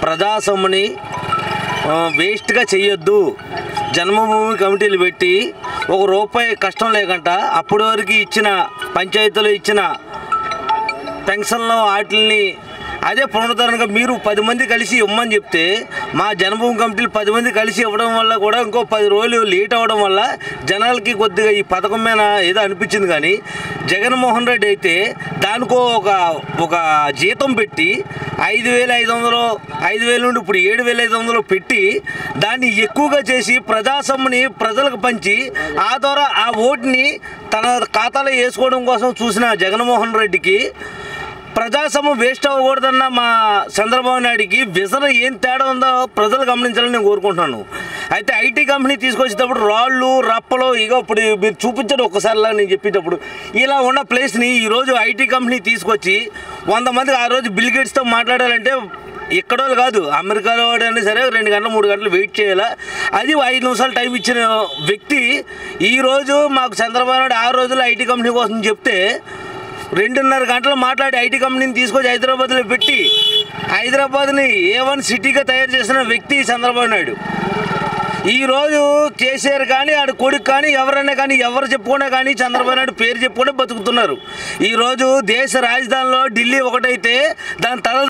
ప్రజాసొమ్ముని ఆ, వేస్ట్గా చేయొద్దు జన్మభూమి కమిటీలు పెట్టి ఒక రూపాయి కష్టం లేకుండా అప్పటి వరకు ఇచ్చిన పంచాయతీలో ఇచ్చిన పెన్షన్లు వాటిని అదే పునరుద్ధరణగా మీరు పది మంది కలిసి ఇవ్వమని చెప్తే మా జన్మభూమి కమిటీలు పది మంది కలిసి ఇవ్వడం వల్ల కూడా ఇంకో పది రోజులు లేట్ అవ్వడం వల్ల జనాలకి కొద్దిగా ఈ పథకం మీద ఏదో అనిపించింది కానీ జగన్మోహన్ రెడ్డి అయితే దానికో ఒక ఒక జీతం పెట్టి ఐదు వేల ఐదు వందలు ఐదు వేల నుండి ఇప్పుడు ఏడు వేల ఐదు వందలు పెట్టి దాన్ని ఎక్కువగా చేసి ప్రజాసొమ్ముని ప్రజలకు పంచి ఆ ద్వారా ఆ ఓటుని తన ఖాతాలో వేసుకోవడం కోసం చూసిన జగన్మోహన్ రెడ్డికి ప్రజాసొమ్ము వేస్ట్ అవ్వకూడదన్న మా చంద్రబాబు నాయుడికి విజన్ ఏం తేడా ఉందో ప్రజలు గమనించాలని నేను కోరుకుంటున్నాను అయితే ఐటీ కంపెనీ తీసుకొచ్చేటప్పుడు రాళ్ళు రప్పలు ఇక ఇప్పుడు మీరు చూపించండి ఒక్కసారిలా నేను చెప్పేటప్పుడు ఇలా ఉన్న ప్లేస్ని ఈరోజు ఐటీ కంపెనీ తీసుకొచ్చి వంద మంది ఆ రోజు బిల్ గేట్స్తో మాట్లాడాలంటే ఎక్కడో కాదు అమెరికాలో అయినా సరే రెండు గంటలు మూడు గంటలు వెయిట్ చేయాలా అది ఐదు నిమిషాలు టైం ఇచ్చిన వ్యక్తి ఈరోజు మాకు చంద్రబాబు నాయుడు ఆ రోజుల్లో ఐటీ కంపెనీ కోసం చెప్తే రెండున్నర గంటలు మాట్లాడి ఐటీ కంపెనీని తీసుకొచ్చి హైదరాబాద్లో పెట్టి హైదరాబాద్ని ఏ వన్ సిటీగా తయారు చేసిన వ్యక్తి చంద్రబాబు నాయుడు ఈరోజు కేసీఆర్ కానీ ఆడ కొడుకు కానీ ఎవరైనా కానీ ఎవరు చెప్పుకున్నా కానీ చంద్రబాబు నాయుడు పేరు చెప్పుకుంటే బతుకుతున్నారు ఈరోజు దేశ రాజధానిలో ఢిల్లీ ఒకటైతే దాని తల